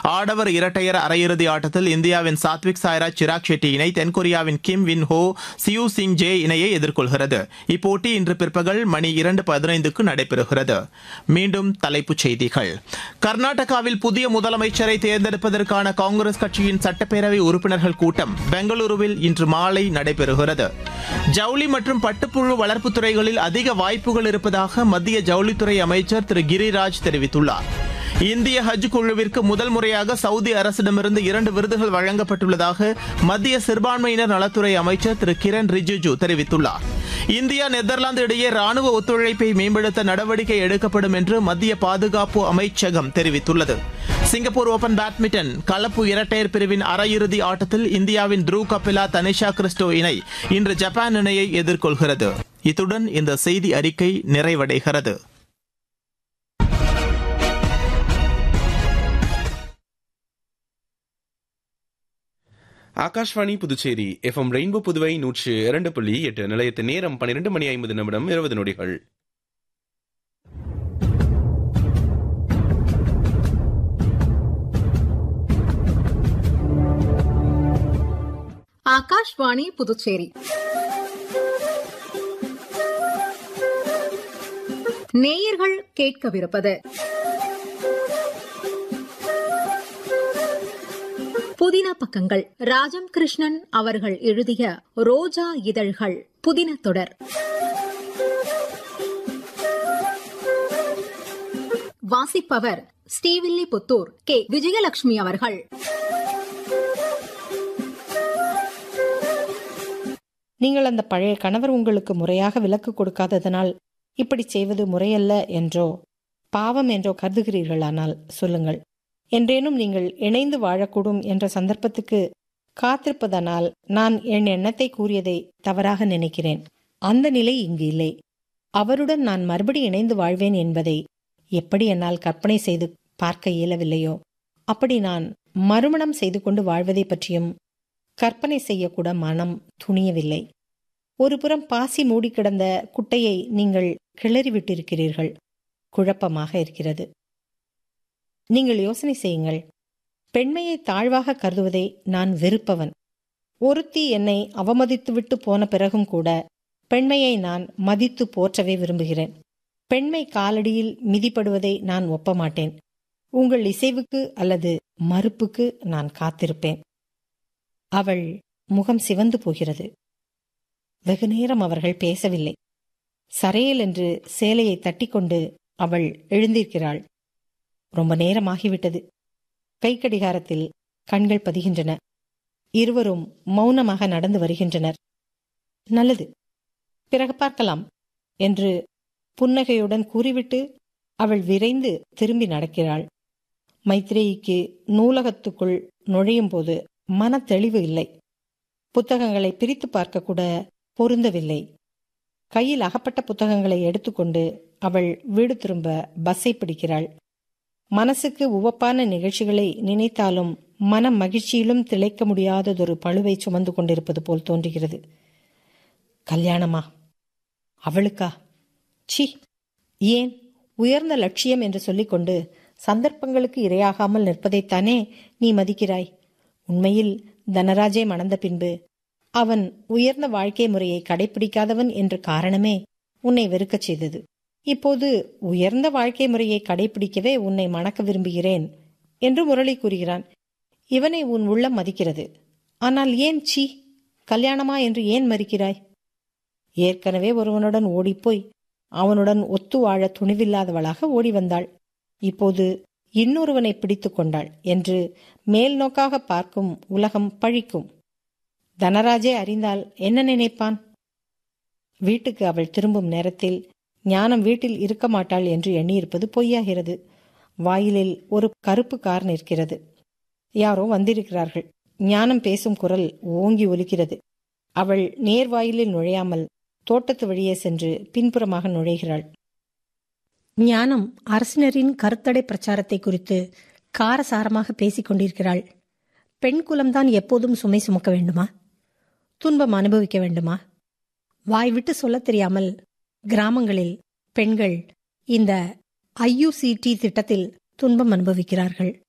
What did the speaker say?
ஆடவர் இரட்டையர் அரையிறுதி ஆட்டத்தில் இந்தியாவின் சாத்விக் சாய்ராஜ் சிராக் ஷெட்டி இணை தென்கொரியாவின் Kim Won Ho Seo Seung Jae இணையை எதிர்கொள்கிறது இப்போட்டி இன்று பிற்பகல் மணி இரண்டு பதினைந்துக்கு நடைபெறுகிறது மீண்டும் தலைப்புச் செய்திகள் கர்நாடகாவில் புதிய முதலமைச்சரை தேர்ந்தெடுப்பதற்கான காங்கிரஸ் கட்சியின் சட்டப்பேரவை உறுப்பினர்கள் கூட்டம் பெங்களூருவில் இன்று மாலை நடைபெறுகிறது ஜவுளி மற்றும் பட்டுப்புழு வளர்ப்பு துறைகளில் அதிக வாய்ப்புகள் இருப்பதாக மத்திய ஜவுளித்துறை அமைச்சர் திரு கிரிராஜ் தெரிவித்துள்ளார் இந்திய ஹஜ் குழுவிற்கு முதல் முறையாக சவுதி அரசிடமிருந்து இரண்டு விருதுகள் வழங்கப்பட்டுள்ளதாக மத்திய சிறுபான்மையினர் நலத்துறை அமைச்சர் திரு கிரண் ரிஜிஜு தெரிவித்துள்ளார் இந்தியா நெதர்லாந்து இடையே ராணுவ ஒத்துழைப்பை மேம்படுத்த நடவடிக்கை எடுக்கப்படும் என்று மத்திய பாதுகாப்பு அமைச்சகம் தெரிவித்துள்ளது சிங்கப்பூர் ஓபன் பேட்மிண்டன் கலப்பு இரட்டையர் பிரிவின் அரையிறுதி ஆட்டத்தில் இந்தியாவின் த்ரூ கபிலா தனிஷா கிறிஸ்டோ இணை இன்று ஜப்பான் இணையை எதிர்கொள்கிறது இத்துடன் இந்த செய்தி அறிக்கை நிறைவடைகிறது ஆகாஷ்வாணி புதுச்சேரி எஃப்எம் ரெயின்போ புதுவை நூற்று இரண்டு புள்ளி எட்டு நிலையத்தின் நேரம் பன்னிரண்டு மணி ஐம்பது நிமிடம் இருபது நொடிகள் ஆகாஷ்வாணி புதுச்சேரி நேயர்கள் கேட்கவிருப்பது புதின பக்கங்கள் ராஜம் கிருஷ்ணன் அவர்கள் எழுதிய ரோஜா இதழ்கள் புதின தொடர் வாசிப்பவர் ஸ்ரீவில்லிபுத்தூர் கே விஜயலட்சுமி அவர்கள் நீங்கள் அந்த பழைய கணவர் உங்களுக்கு முறையாக விலக்கு கொடுக்காததனால் இப்படி செய்வது முறையல்ல என்றோ பாவம் என்றோ கருதுகிறீர்களானால் சொல்லுங்கள் என்றேனும் நீங்கள் இணைந்து வாழக்கூடும் என்ற சந்தர்ப்பத்துக்கு காத்திருப்பதனால் நான் என் எண்ணத்தை கூறியதை தவறாக நினைக்கிறேன் அந்த நிலை இங்கு இல்லை அவருடன் நான் மறுபடி இணைந்து வாழ்வேன் என்பதை எப்படி என்னால் கற்பனை செய்து பார்க்க இயலவில்லையோ அப்படி நான் மறுமணம் செய்து கொண்டு வாழ்வதை பற்றியும் கற்பனை செய்யக்கூட மனம் துணியவில்லை ஒருபுறம் பாசி மூடி கிடந்த குட்டையை நீங்கள் கிளறிவிட்டிருக்கிறீர்கள் குழப்பமாக இருக்கிறது நீங்கள் யோசனை செய்யுங்கள் பெண்மையை தாழ்வாக கருதுவதை நான் வெறுப்பவன் ஒருத்தி என்னை அவமதித்துவிட்டு போன பிறகும் கூட பெண்மையை நான் மதித்து போற்றவே விரும்புகிறேன் பெண்மை காலடியில் மிதிப்படுவதை நான் ஒப்பமாட்டேன் உங்கள் இசைவுக்கு அல்லது மறுப்புக்கு நான் காத்திருப்பேன் அவள் முகம் சிவந்து போகிறது வெகு நேரம் அவர்கள் பேசவில்லை சரையல் என்று சேலையை தட்டிக்கொண்டு அவள் எழுந்திருக்கிறாள் ரொம்ப நேரமாகிவிட்டது கை கடிகாரத்தில் கண்கள் பதிகின்றன இருவரும் மௌனமாக நடந்து வருகின்றனர் நல்லது பிறகு பார்க்கலாம் என்று புன்னகையுடன் கூறிவிட்டு அவள் விரைந்து திரும்பி நடக்கிறாள் மைத்ரேயிக்கு நூலகத்துக்குள் நுழையும் போது மன தெளிவு இல்லை புத்தகங்களை பிரித்து பார்க்க கூட பொருந்தவில்லை கையில் அகப்பட்ட புத்தகங்களை எடுத்துக்கொண்டு அவள் வீடு திரும்ப பஸ்ஸை பிடிக்கிறாள் மனசுக்கு உவப்பான நிகழ்ச்சிகளை நினைத்தாலும் மன மகிழ்ச்சியிலும் திளைக்க முடியாததொரு பழுவை சுமந்து கொண்டிருப்பது போல் தோன்றுகிறது கல்யாணமா அவளுக்கா சி ஏன் உயர்ந்த லட்சியம் என்று சொல்லிக்கொண்டு சந்தர்ப்பங்களுக்கு இரையாகாமல் நிற்பதைத்தானே நீ மதிக்கிறாய் உண்மையில் தனராஜை மணந்த பின்பு அவன் உயர்ந்த வாழ்க்கை முறையை கடைபிடிக்காதவன் என்ற காரணமே உன்னை வெறுக்கச் செய்தது இப்போது உயர்ந்த வாழ்க்கை முறையை கடைபிடிக்கவே உன்னை மணக்க விரும்புகிறேன் என்று முரளி கூறுகிறான் இவனை உன் உள்ளம் மதிக்கிறது ஆனால் ஏன் சி கல்யாணமா என்று ஏன் மறுக்கிறாய் ஏற்கனவே ஒருவனுடன் ஓடிப்போய் அவனுடன் ஒத்து வாழ துணிவில்லாதவளாக ஓடி வந்தாள் இப்போது இன்னொருவனை பிடித்து கொண்டாள் என்று மேல் நோக்காக பார்க்கும் உலகம் பழிக்கும் தனராஜே அறிந்தால் என்ன நினைப்பான் வீட்டுக்கு அவள் திரும்பும் நேரத்தில் ஞானம் வீட்டில் இருக்க மாட்டாள் என்று எண்ணியிருப்பது பொய்யாகிறது வாயிலில் ஒரு கருப்பு கார் நிற்கிறது யாரோ வந்திருக்கிறார்கள் ஞானம் பேசும் குரல் ஓங்கி ஒலிக்கிறது அவள் நேர் வாயிலில் நுழையாமல் தோட்டத்து வழியே சென்று பின்புறமாக நுழைகிறாள் ஞானம் அரசினரின் கருத்தடை பிரச்சாரத்தை குறித்து காரசாரமாக பேசிக் கொண்டிருக்கிறாள் பெண் குலம்தான் எப்போதும் சுமை சுமக்க வேண்டுமா துன்பம் அனுபவிக்க வேண்டுமா வாய் விட்டு சொல்லத் தெரியாமல் கிராமங்களில் பெண்கள் இந்த ஐயுசிடி திட்டத்தில் துன்பம் அனுபவிக்கிறார்கள்